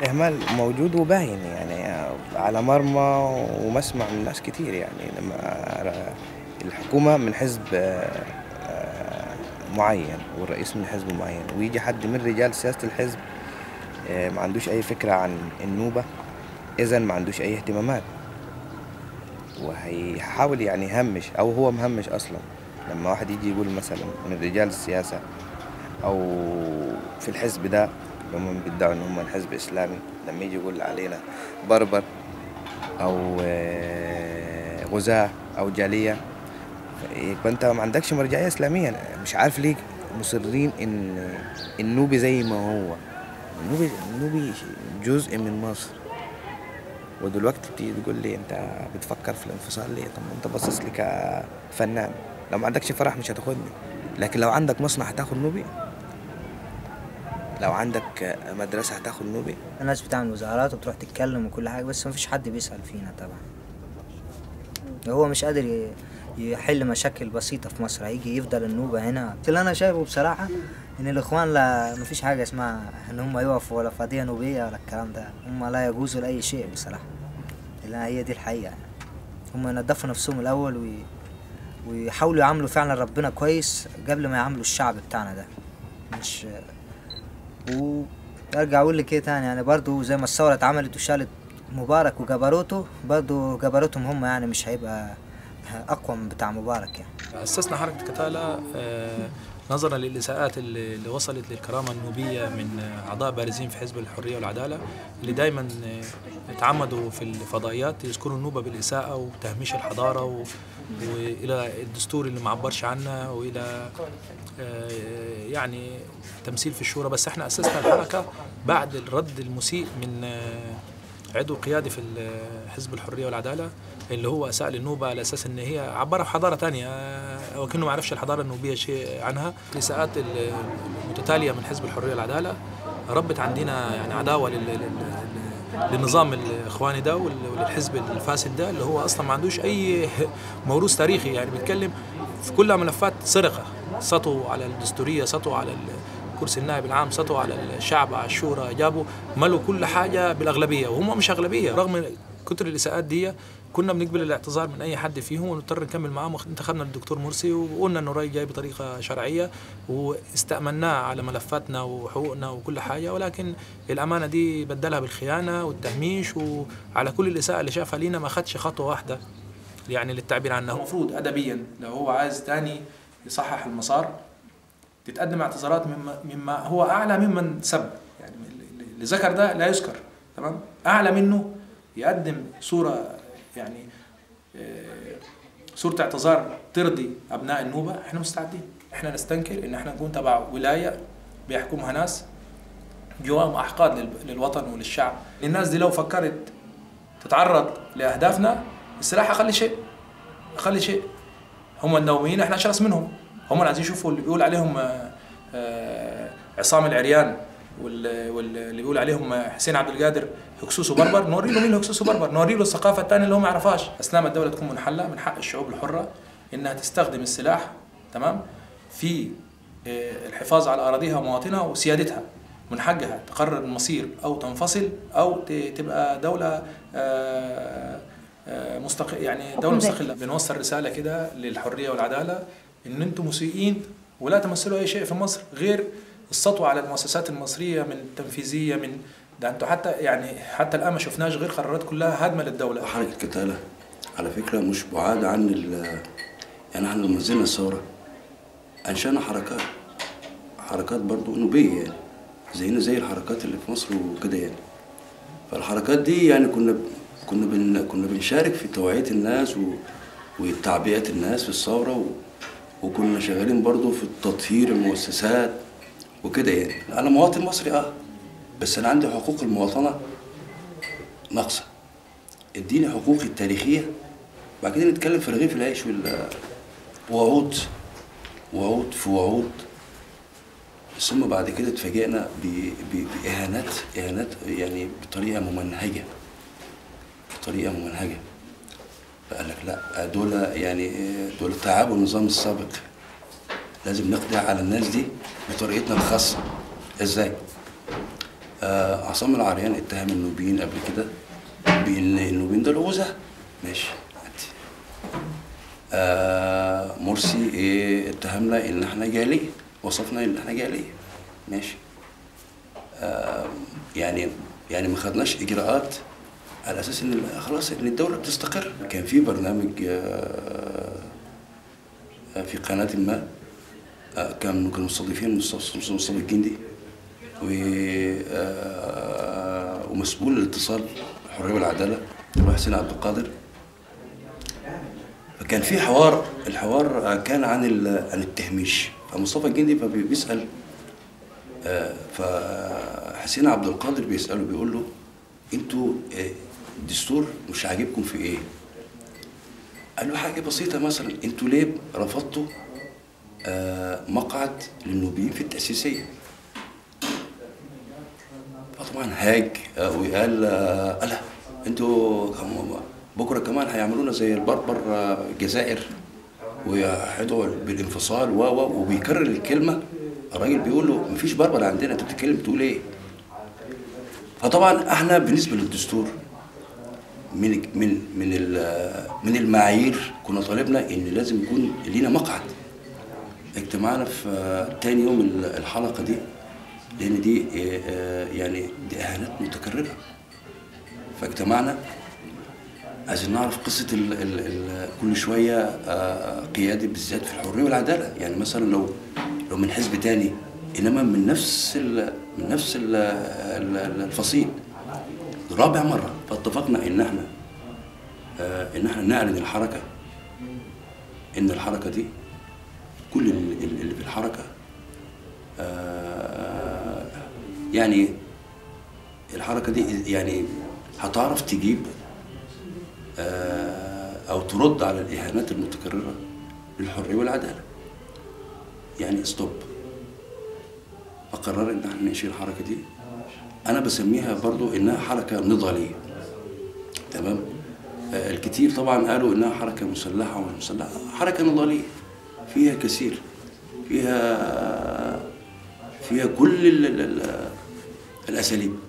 الإهمال موجود وباين يعني على مرمى ومسمع من ناس كتير يعني لما الحكومة من حزب آه، آه، معين والرئيس من حزب معين ويجي حد من رجال سياسة الحزب آه، ما عندوش أي فكرة عن النوبة إذا ما عندوش أي اهتمامات وهيحاول يعني يهمش أو هو مهمش أصلا لما واحد يجي يقول مثلا من رجال السياسة أو في الحزب ده اللي هم بيدعوا إن هم الحزب إسلامي لما يجي يقول علينا بربر أو آه، غزاة أو جالية يبقى أنت ما عندكش مرجعية إسلامية مش عارف ليه مصرين إن النوبي زي ما هو النوبي النوبي جزء من مصر ودلوقتي بتيجي تقول لي انت بتفكر في الانفصال ليه طب ما انت باصص لي كفنان لو ما عندكش فرح مش هتاخدني لكن لو عندك مصنع هتاخد نوبي لو عندك مدرسة هتاخد نوبي الناس بتعمل وزارات وبتروح تتكلم وكل حاجة بس مفيش حد بيسأل فينا طبعا هو مش قادر ي- يحل مشاكل بسيطة في مصر هيجي يفضل النوبة هنا اللي أنا شايفه بصراحة إن الإخوان لا مفيش حاجة اسمها إن هم يقفوا ولا قضية نوبية ولا الكلام ده هم لا يجوزوا لأي شيء بصراحة لا هي دي الحقيقة يعني. هم ينظفوا نفسهم الأول وي... ويحاولوا يعاملوا فعلا ربنا كويس قبل ما يعاملوا الشعب بتاعنا ده مش وارجع اقول لك ايه تاني يعني برضو زي ما الثوره اتعملت وشالت مبارك وجبروته برضو جبروتهم هم يعني مش هيبقى اقوى من بتاع مبارك يعني أسسنا حركة كتالة آه، نظرا للإساءات اللي اللي وصلت للكرامة النوبية من آه، أعضاء بارزين في حزب الحرية والعدالة اللي دايما آه، تعمدوا في الفضائيات يذكروا النوبة بالإساءة وتهميش الحضارة و... وإلى الدستور اللي ما عبرش عنها وإلى آه، يعني تمثيل في الشورى بس احنا أسسنا الحركة بعد الرد المسيء من آه، عضو قيادي في ال- حزب الحرية والعدالة اللي هو أساء للنوبة على أساس إن هي عبرها بحضارة تانية آه، وكأنه ما عرفش الحضارة النوبية شيء عنها الإساءات ال- المتتالية من حزب الحرية والعدالة ربت عندنا يعني عداوة لل- لل- لل- للنظام الإخواني ده وال- وللحزب الفاسد ده اللي هو أصلا ما عندوش أي موروث تاريخي يعني بيتكلم في كلها ملفات سرقة سطوا على الدستورية سطوا على ال- كرسي النائب العام سطوا على الشعب على الشورى جابوا ملوا كل حاجة بالأغلبية وهم مش أغلبية رغم كتر الإساءات دي كنا بنقبل الاعتذار من أي حد فيهم ونضطر نكمل معاهم انتخبنا الدكتور مرسي وقلنا إنه الراجل جاي بطريقة شرعية واستأمناه على ملفاتنا وحقوقنا وكل حاجة ولكن الأمانة دي بدلها بالخيانة والتهميش وعلى كل الإساءة اللي شافها لينا ما خدش خطوة واحدة يعني للتعبير عنها المفروض أدبيا لو هو عايز تاني يصحح المسار تتقدم اعتذارات مما مما هو اعلى ممن سب يعني اللي ذكر ده لا يذكر تمام اعلى منه يقدم صوره يعني آه، صوره اعتذار ترضي ابناء النوبه احنا مستعدين احنا نستنكر ان احنا نكون تبع ولايه بيحكمها ناس جواهم احقاد لل- للوطن وللشعب الناس دي لو فكرت تتعرض لاهدافنا السلاح اقل شيء اقل شيء هم النوويين احنا اشرس منهم هم اللي عايزين يشوفوا اللي بيقول عليهم آه، آه، عصام العريان وال- واللي بيقول عليهم حسين عبد القادر هكسوس وبربر نوري له مين اللي هكسوس وبربر نوري له الثقافه الثانيه اللي هو ما يعرفهاش اسلام الدوله تكون منحله من حق الشعوب الحره انها تستخدم السلاح تمام في آه، الحفاظ على اراضيها ومواطنها وسيادتها من حقها تقرر المصير او تنفصل او ت- تبقى دوله آه، آه، مستقل يعني دوله مستقله بنوصل رساله كده للحريه والعداله ان انتم مسيئين ولا تمثلوا اي شيء في مصر غير السطوه على المؤسسات المصريه من التنفيذيه من ده انتوا حتى يعني حتى الان ما شفناش غير قرارات كلها هدمه للدوله حركة كتالة على فكرة مش بعاد عن ال يعني احنا لما نزلنا الثورة أنشأنا حركات حركات برضو نوبية يعني زينا زي الحركات اللي في مصر وكده يعني فالحركات دي يعني كنا كنا بن كنا بنشارك في توعية الناس و وتعبئة الناس في الثورة و وكنا شغالين برضو في تطهير المؤسسات وكده يعني أنا مواطن مصري أه بس أنا عندي حقوق المواطنة ناقصة اديني حقوقي التاريخية بعد كده نتكلم في رغيف العيش وال وعود وعود في وعود ثم بعد كده اتفاجئنا ب- ب- بإهانات إهانات يعني بطريقة ممنهجة بطريقة ممنهجة فقال لك لا دول يعني دول تعبوا النظام السابق لازم نقضي على الناس دي بطريقتنا الخاصة ازاي؟ آه عصام العريان اتهم النوبيين قبل كده بان النوبيين دول غزاة ماشي عادي. آه مرسي إيه اتهمنا ان احنا جاليه وصفنا ان احنا جاليه ماشي آه يعني يعني ما خدناش اجراءات على اساس ان خلاص ان الدوله بتستقر كان في برنامج آه آه، في قناه ما آه، كان كانوا مستضيفين مصطفى مصطفى الجندي و آه، ومسؤول الاتصال الحريه والعداله اللي هو حسين عبد القادر فكان في حوار الحوار آه، كان عن ال- عن التهميش فمصطفى الجندي فبيسال آه، فحسين عبد القادر بيساله بيقول له انتوا آه، الدستور مش عاجبكم في ايه؟ قال له حاجه بسيطه مثلا انتوا ليه رفضتوا آه، مقعد للنوبيين في التأسيسية فطبعا هاج آه، وقال آه، ألا انتوا كم- بكره كمان هيعملونا زي البربر آه، الجزائر ويحدوا بالانفصال و و وبيكرر الكلمه الراجل بيقول له مفيش بربر عندنا انت بتتكلم بتقول ايه؟ فطبعا احنا بالنسبه للدستور من من من ال- من المعايير كنا طالبنا ان لازم يكون لينا مقعد اجتمعنا في آه، تاني يوم ال- الحلقه دي لان دي آه، آه، يعني دي اهانات متكرره فاجتمعنا عايزين نعرف قصه ال ال ال كل شويه آه، قيادي بالذات في الحريه والعداله يعني مثلا لو لو من حزب تاني انما من نفس ال من نفس ال ال الفصيل رابع مره فاتفقنا ان احنا آه، ان احنا نعلن الحركه ان الحركه دي كل ال- ال- اللي في الحركه آه، يعني الحركه دي يعني هتعرف تجيب آه، او ترد على الاهانات المتكرره للحريه والعداله يعني ستوب فقرر ان احنا ننشئ الحركه دي انا بسميها برضو انها حركه نضاليه تمام آه، الكتير طبعا قالوا انها حركه مسلحه ومش مسلحه حركه نضاليه فيها كثير فيها فيها كل ال ال ال الاساليب